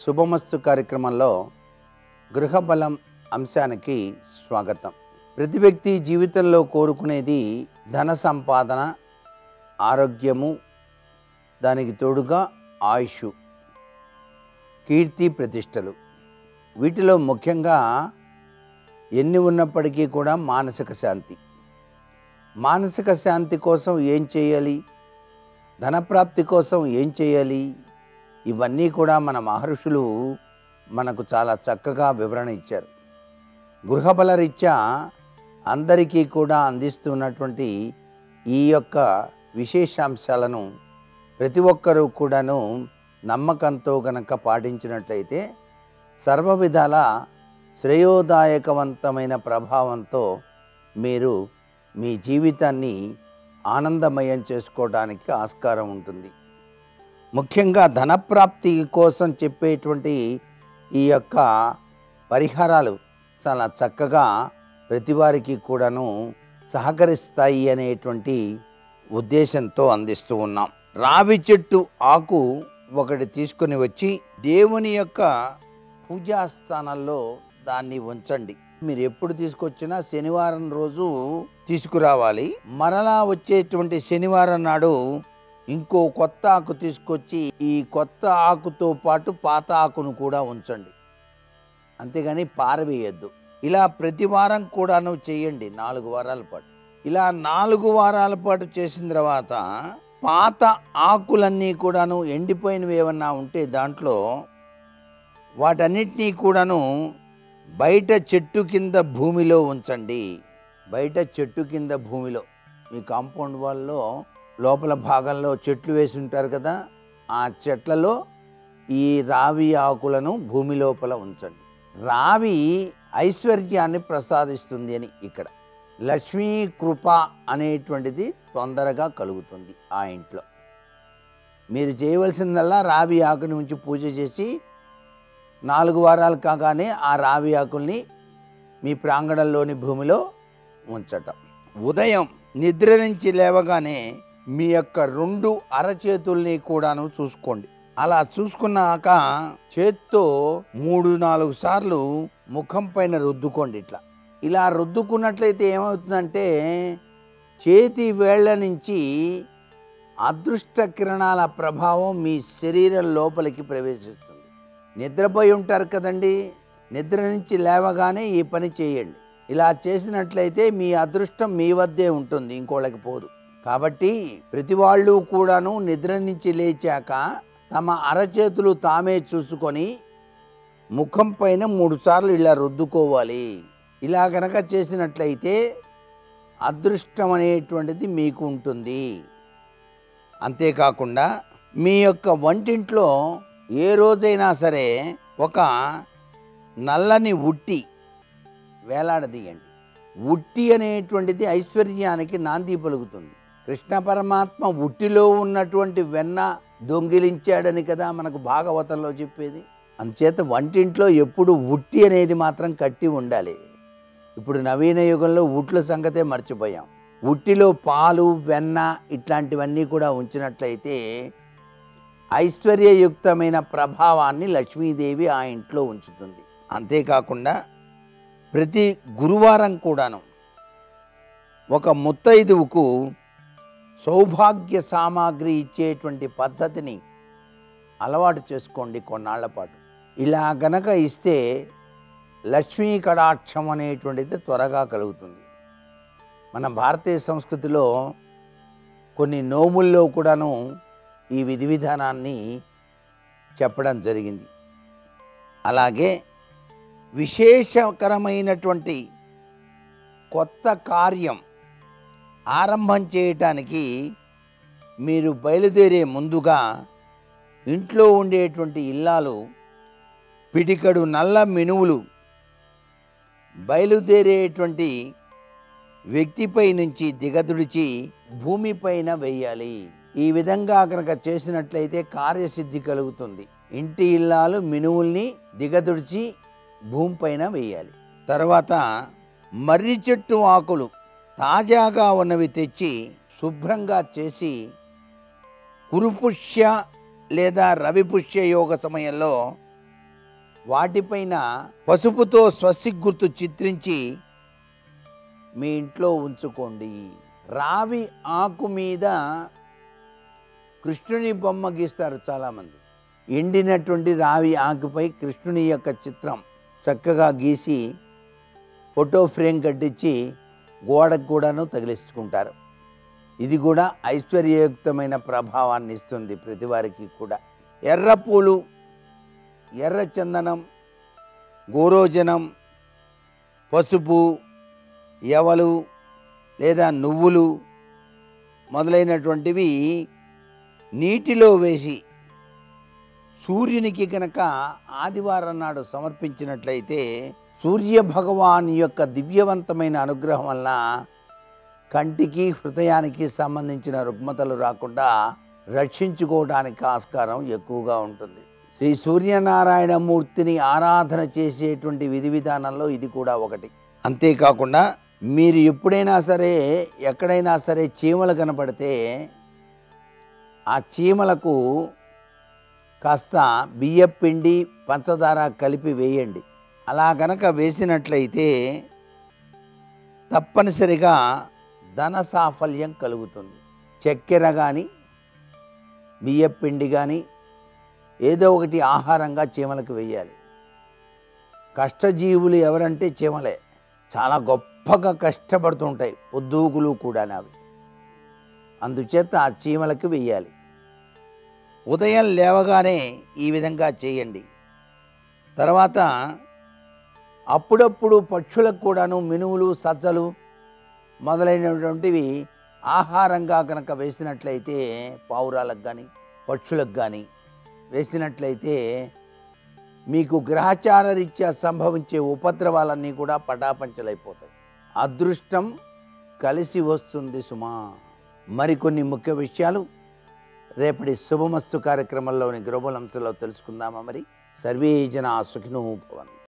శుభమస్తు కార్యక్రమంలో గృహబలం అంశానికి స్వాగతం ప్రతి వ్యక్తి జీవితంలో కోరుకునేది ధన సంపాదన ఆరోగ్యము దానికి తోడుగా ఆయుష్ కీర్తి ప్రతిష్టలు వీటిలో ముఖ్యంగా ఎన్ని ఉన్నప్పటికీ కూడా మానసిక శాంతి మానసిక శాంతి కోసం ఏం చేయాలి ధనప్రాప్తి కోసం ఏం చేయాలి ఇవన్నీ కూడా మన మహర్షులు మనకు చాలా చక్కగా వివరణ ఇచ్చారు గృహబల రీత్యా అందరికీ కూడా అందిస్తున్నటువంటి ఈ యొక్క విశేషాంశాలను ప్రతి ఒక్కరూ కూడాను నమ్మకంతో గనక పాటించినట్లయితే సర్వ విధాల శ్రేయోదాయకవంతమైన ప్రభావంతో మీరు మీ జీవితాన్ని ఆనందమయం చేసుకోవడానికి ఆస్కారం ఉంటుంది ముఖ్యంగా ధనప్రాప్తి కోసం చెప్పేటువంటి ఈ యొక్క పరిహారాలు చాలా చక్కగా ప్రతి వారికి కూడాను సహకరిస్తాయి అనేటువంటి ఉద్దేశంతో అందిస్తూ ఉన్నాం రావి చెట్టు ఆకు ఒకటి తీసుకొని వచ్చి దేవుని యొక్క పూజా స్థానంలో దాన్ని ఉంచండి మీరు ఎప్పుడు తీసుకొచ్చినా శనివారం రోజు తీసుకురావాలి మరలా వచ్చేటువంటి శనివారం నాడు ఇంకో కొత్త ఆకు తీసుకొచ్చి ఈ కొత్త ఆకుతో పాటు పాత ఆకును కూడా ఉంచండి అంతేగాని పారవేయద్దు ఇలా ప్రతి వారం కూడాను చేయండి నాలుగు వారాల పాటు ఇలా నాలుగు వారాల పాటు చేసిన తర్వాత పాత ఆకులన్నీ కూడాను ఎండిపోయినవి ఏమన్నా ఉంటే దాంట్లో వాటన్నిటినీ కూడాను బయట చెట్టు కింద భూమిలో ఉంచండి బయట చెట్టు కింద భూమిలో మీ కాంపౌండ్ వాళ్ళలో లోపల భాగంలో చెట్లు వేసి ఉంటారు కదా ఆ చెట్లలో ఈ రావి ఆకులను భూమి లోపల ఉంచండి రావి ఐశ్వర్యాన్ని ప్రసాదిస్తుంది అని ఇక్కడ లక్ష్మీ కృప అనేటువంటిది తొందరగా కలుగుతుంది ఆ ఇంట్లో మీరు చేయవలసిందల్లా రావి ఆకుని ఉంచి పూజ చేసి నాలుగు వారాలు కాగానే ఆ రావి ఆకుల్ని మీ ప్రాంగణంలోని భూమిలో ఉంచటం ఉదయం నిద్ర నుంచి లేవగానే మీ యొక్క రెండు అరచేతుల్ని కూడాను చూసుకోండి అలా చూసుకున్నాక చేత్తో మూడు నాలుగు సార్లు ముఖం పైన రుద్దుకోండి ఇట్లా ఇలా రుద్దుకున్నట్లయితే ఏమవుతుందంటే చేతి వేళ్ల నుంచి అదృష్ట కిరణాల ప్రభావం మీ శరీరం లోపలికి ప్రవేశిస్తుంది నిద్రపోయి ఉంటారు కదండి నిద్ర నుంచి లేవగానే ఈ పని చేయండి ఇలా చేసినట్లయితే మీ అదృష్టం మీ వద్దే ఉంటుంది ఇంకోళ్ళకి పోదు కాబట్టి ప్రతి వాళ్ళు కూడాను నిద్ర నుంచి లేచాక తమ అరచేతులు తామే చూసుకొని ముఖం పైన మూడు సార్లు ఇలా రుద్దుకోవాలి ఇలా గనక చేసినట్లయితే అదృష్టం అనేటువంటిది మీకు ఉంటుంది అంతేకాకుండా మీ యొక్క వంటింట్లో ఏ రోజైనా సరే ఒక నల్లని ఉట్టి వేలాడదీయండి ఉట్టి అనేటువంటిది ఐశ్వర్యానికి నాంది పలుకుతుంది కృష్ణ పరమాత్మ ఉట్టిలో ఉన్నటువంటి వెన్న దొంగిలించాడని కదా మనకు భాగవతంలో చెప్పేది అందుచేత వంటింట్లో ఎప్పుడు ఉట్టి అనేది మాత్రం కట్టి ఉండాలి ఇప్పుడు నవీన యుగంలో ఉట్ల సంగతే మర్చిపోయాం ఉట్టిలో పాలు వెన్న ఇట్లాంటివన్నీ కూడా ఉంచినట్లయితే ఐశ్వర్యయుక్తమైన ప్రభావాన్ని లక్ష్మీదేవి ఆ ఇంట్లో ఉంచుతుంది అంతేకాకుండా ప్రతి గురువారం కూడాను ఒక ముత్తైదువుకు సౌభాగ్య సామాగ్రి ఇచ్చేటువంటి పద్ధతిని అలవాటు చేసుకోండి కొన్నాళ్ల పాటు ఇలా గనక ఇస్తే లక్ష్మీ కటాక్షం అనేటువంటిది త్వరగా కలుగుతుంది మన భారతీయ సంస్కృతిలో కొన్ని నోముల్లో కూడాను ఈ విధి విధానాన్ని చెప్పడం జరిగింది అలాగే విశేషకరమైనటువంటి కొత్త కార్యం ఆరంభం చేయటానికి మీరు బయలుదేరే ముందుగా ఇంట్లో ఉండేటువంటి ఇల్లాలు పిటికడు నల్ల మినువులు బయలుదేరేటువంటి వ్యక్తిపై నుంచి దిగదుడిచి భూమిపైన వేయాలి ఈ విధంగా కనుక చేసినట్లయితే కార్యసిద్ధి కలుగుతుంది ఇంటి ఇల్లాలు మినువుల్ని దిగదుడిచి భూమిపైన వేయాలి తర్వాత మర్రి చెట్టు ఆకులు తాజాగా ఉన్నవి తెచ్చి శుభ్రంగా చేసి కురుపుష్య లేదా రవిపుష్య యోగ సమయంలో వాటిపైన పసుపుతో స్వస్తిక్ గుర్తు చిత్రించి మీ ఇంట్లో ఉంచుకోండి రావి ఆకు మీద కృష్ణుని బొమ్మ గీస్తారు చాలామంది ఎండినటువంటి రావి ఆకుపై కృష్ణుని యొక్క చిత్రం చక్కగా గీసి ఫోటో ఫ్రేమ్ కట్టించి గోడకు కూడాను తగిలించుకుంటారు ఇది కూడా ఐశ్వర్యయుక్తమైన ప్రభావాన్ని ఇస్తుంది ప్రతి వారికి కూడా ఎర్ర పూలు ఎర్ర చందనం గోరోజనం పసుపు ఎవలు లేదా నువ్వులు మొదలైనటువంటివి నీటిలో వేసి సూర్యునికి కనుక ఆదివారం నాడు సమర్పించినట్లయితే సూర్య భగవాన్ యొక్క దివ్యవంతమైన అనుగ్రహం వలన కంటికి హృదయానికి సంబంధించిన రుగ్మతలు రాకుండా రక్షించుకోవడానికి ఆస్కారం ఎక్కువగా ఉంటుంది శ్రీ సూర్యనారాయణ మూర్తిని ఆరాధన చేసేటువంటి విధి విధానంలో ఇది కూడా ఒకటి అంతేకాకుండా మీరు ఎప్పుడైనా సరే ఎక్కడైనా సరే చీమలు కనపడితే ఆ చీమలకు కాస్త బియ్యం పిండి పంచదార కలిపి వేయండి అలా గనక వేసినట్లయితే తప్పనిసరిగా ధన సాఫల్యం కలుగుతుంది చక్కెర కానీ బియ్యం పిండి కానీ ఏదో ఒకటి ఆహారంగా చీమలకు వేయాలి కష్టజీవులు ఎవరంటే చీమలే చాలా గొప్పగా కష్టపడుతూ ఉంటాయి పొద్దుగులు కూడా అవి అందుచేత ఆ చీమలకు వెయ్యాలి ఉదయం లేవగానే ఈ విధంగా చేయండి తర్వాత అప్పుడప్పుడు పక్షులకు కూడాను మినువులు సజ్జలు మొదలైనటువంటివి ఆహారంగా కనుక వేసినట్లయితే పావురాలకు కానీ పక్షులకు కానీ వేసినట్లయితే మీకు గ్రహచార రీత్యా సంభవించే ఉపద్రవాలన్నీ కూడా పటాపంచలైపోతాయి అదృష్టం కలిసి వస్తుంది సుమా మరికొన్ని ముఖ్య విషయాలు రేపటి శుభమస్తు కార్యక్రమంలోని గ్లోబల్ అంశంలో తెలుసుకుందామా మరి సర్వే జన సుఖినో భవంతు